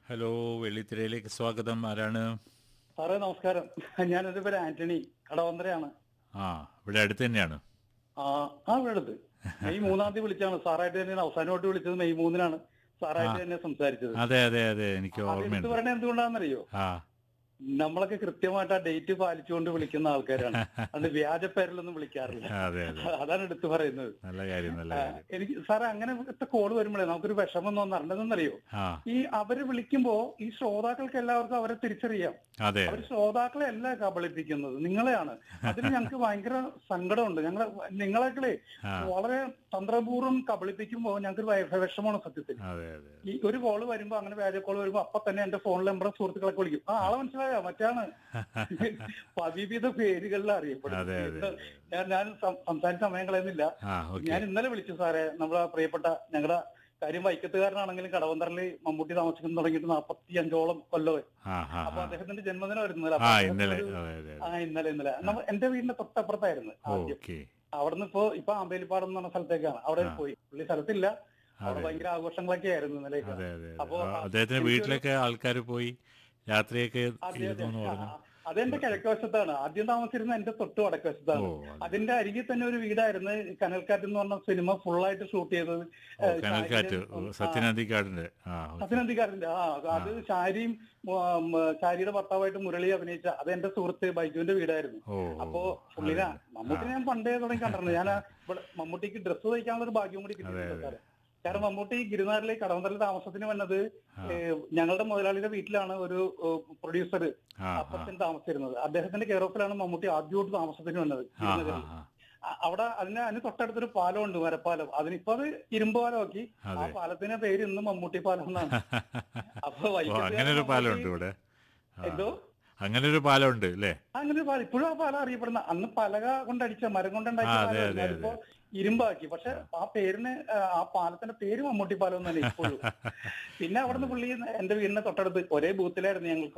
Hello വെള്ളിത്തിരയിലേക്ക് സ്വാഗതം ആരാണ് സാറേ നമസ്കാരം ഞാനെന്റെ പേര് ആന്റണി കടവന്തരയാണ് ആ ഇവിടെ അടുത്ത് തന്നെയാണ് ആ ആ ഇവിടെ അടുത്ത് മെയ് മൂന്നാം തീയതി വിളിച്ചാണ് സാറായിട്ട് തന്നെ അവസാനമായിട്ട് വിളിച്ചത് മെയ് മൂന്നിനാണ് സാറായിട്ട് തന്നെ സംസാരിച്ചത് അതെ അതെ അതെ എനിക്ക് അത് എടുത്ത് ഓർമ്മയുണ്ട് പറയണത് എന്തുകൊണ്ടാണെന്നറിയോ ആ നമ്മളൊക്കെ കൃത്യമായിട്ട് ആ ഡേറ്റ് പാലിച്ചുകൊണ്ട് വിളിക്കുന്ന ആൾക്കാരാണ് അതുകൊണ്ട് വ്യാജ പേരിലൊന്നും വിളിക്കാറില്ല അതെ അതെ അതാണ് എടുത്തു പറയുന്നത് നല്ല കാര്യം നല്ല ആ, കാര്യം എനിക്ക് സാറേ അങ്ങനെ കോള് വരുമ്പോഴേ നമുക്കൊരു വിഷമം തോന്നാറുണ്ടെന്നറിയോ ആ ഈ അവര് വിളിക്കുമ്പോ ഈ ശ്രോതാക്കൾക്ക് എല്ലാവർക്കും അവരെ തിരിച്ചറിയാം അതെ അവർ ശ്രോതാക്കളെ അല്ല കബളിപ്പിക്കുന്നത് നിങ്ങളെയാണ് അതിൽ ഞങ്ങൾക്ക് ഭയങ്കര സങ്കടമുണ്ട് ഞങ്ങൾ നിങ്ങളെക്കളെ ആ. വളരെ തന്ത്രപൂർവ്വം കബളിപ്പിക്കുമ്പോൾ ഞങ്ങൾക്ക് ഒരു ഭയ- വിഷമമാണ് സത്യത്തിൽ അതെ അതെ ഈ ഒരു കോള് വരുമ്പോ അങ്ങനെ വ്യാജ കോള് വരുമ്പോ അപ്പൊ തന്നെ എന്റെ ഫോണിൽ നമ്മുടെ സുഹൃത്തുക്കളൊക്കെ വിളിക്കും ആ ആളെ മനസ്സിലായോ മറ്റാണ് പവിവിധ പേരുകളിൽ അതെ, അറിയപ്പെടുന്നത് അതെ, ഞാൻ ഞാൻ സം- സംസാരിച്ച സമയം കളയുന്നില്ല ആ ഓക്കെ ഞാൻ ഇന്നലെ വിളിച്ചു സാറേ നമ്മളെ പ്രിയപ്പെട്ട ഞങ്ങളുടെ കാര്യം വൈക്കത്തുകാരനാണെങ്കിലും കടവന്തറിൽ മമ്മൂട്ടി താമസിക്കുന്ന തുടങ്ങിയിട്ട് നാൽപ്പത്തി അഞ്ചോളം കൊല്ലമായി ആ ആ അപ്പൊ ആ. അദ്ദേഹത്തിന്റെ ജന്മദിനം വരുന്നത് ആ ഇന്നലെ അതെ അതെ ആ ഇന്നലെ ഇന്നലെ നമ്മ- എന്റെ വീടിന്റെ തൊട്ടപ്പുറത്തായിരുന്നു ആദ്യം ഓക്കെ അവിടുന്ന് ഇപ്പോ ഇപ്പൊ ആമ്പേലിപ്പാടം എന്ന് പറഞ്ഞ സ്ഥലത്തേക്കാണ് അവിടെ ആ. പോയി പുള്ളി സ്ഥലത്തില്ല അവിടെ അതെ. ഭയങ്കര ആഘോഷങ്ങളൊക്കെ ആയിരുന്നു ഇന്നലെയൊക്കെ അതെ അതെ അപ്പോ, അതെ ആ, അദ്ദേഹത്തിന്റെ എനിക്കൊരു- വീട്ടിലൊക്കെ ആൾക്കാർ പോയി രാത്രിയൊക്കെ അതെ അതെ ഇരുന്നു എന്ന് ആ, പറഞ്ഞു ആ. അതെന്റെ കിഴക്കുവശത്താണ് ആദ്യം താമസിച്ചിരുന്ന എന്റെ തൊട്ട് വടക്കുവശത്താണ് ഓ അത് അതിന്റെ അരികിൽ തന്നെ ഒരു വീടായിരുന്നു കനൽക്കാറ്റ് എന്ന് പറഞ്ഞ സിനിമ ഫുള്ളായിട്ട് ഷൂട്ട് ചെയ്തത് ഓ കനൽക്കാറ്റ് സത്യനന്ദിക്കാടിന്റെ ആ ഓക്കെ. അതിനധികാരന്റെ ആ അത് ശാരിയും ഉം, ശാരിയുടെ ഭർത്താവായിട്ട് മുരളി അഭിനയിച്ച അത് എന്റെ സുഹൃത്ത് ബൈജുവിന്റെ വീടായിരുന്നു ഓ ഓ, അപ്പോ ഓ. പുള്ളിനെ അതെ. മമ്മൂട്ടിനെ ഞാൻ പണ്ടേ തുടങ്ങി കണ്ടിട്ടുണ്ട് ഞാൻ ഇവിടെ മമ്മൂട്ടിക്ക് ഡ്രസ്സ് തയ്ക്കാനുള്ള ഒരു ഭാഗ്യം കൂടി കിട്ടിയിട്ടുണ്ട് സാറേ. കാരണം മമ്മൂട്ടി ഗിരിനാറിലെ കടവന്തറിൽ താമസത്തിന് വന്നത് ഏ, ഞങ്ങളുടെ മുതലാളിയുടെ വീട്ടിലാണ് ഒരു പ്രൊഡ്യൂസർ ആ ആ അപ്പച്ചൻ താമസിച്ചിരുന്നത് അദ്ദേഹത്തിന്റെ കെയർ ഓഫിലാണ് മമ്മൂട്ടി ആദ്യമായിട്ട് താമസത്തിന് വന്നത് ആ ആ ഗിരിനഗറിൽ ആ അ- അവിടെ അതിന് അതിന് തൊട്ടടുത്തൊരു പാലമുണ്ട് മരപ്പാലം അതിനിപ്പോ അത് ഇരുമ്പ് പാലമാക്കി ആ അതെ. പാലത്തിന്റെ പേര് ഇന്ന് മമ്മൂട്ടി പാലം എന്നാണ് അപ്പൊ ഓ വൈക്കത്ത് അങ്ങനെ ഒരു പാലമുണ്ട് മമ്മൂട്ടി- ഇവിടെ ആ. എന്തോ അങ്ങനെ ഒരു പാലമുണ്ട് അല്ലേ അങ്ങനെ ഒരു പാലം ഇപ്പോഴും ആ പാലം അറിയപ്പെടുന്ന അന്ന് പലക കൊണ്ടടിച്ച മരം കൊണ്ടുണ്ടാക്കിയ ആ, അതെ, പാലമായിരുന്നു. അതെ, അതിപ്പോ ഇരുമ്പാക്കി പക്ഷെ ആ പേരിന് ആ, ആ പാലത്തിന്റെ പേര് മമ്മൂട്ടി പാലം തന്നെ ഇപ്പോഴും പിന്നെ അവിടുന്ന് പുള്ളി എന്റെ വീടിന്റെ തൊട്ടടുത്ത് ഒരേ ബൂത്തിലായിരുന്നു ഞങ്ങൾക്ക്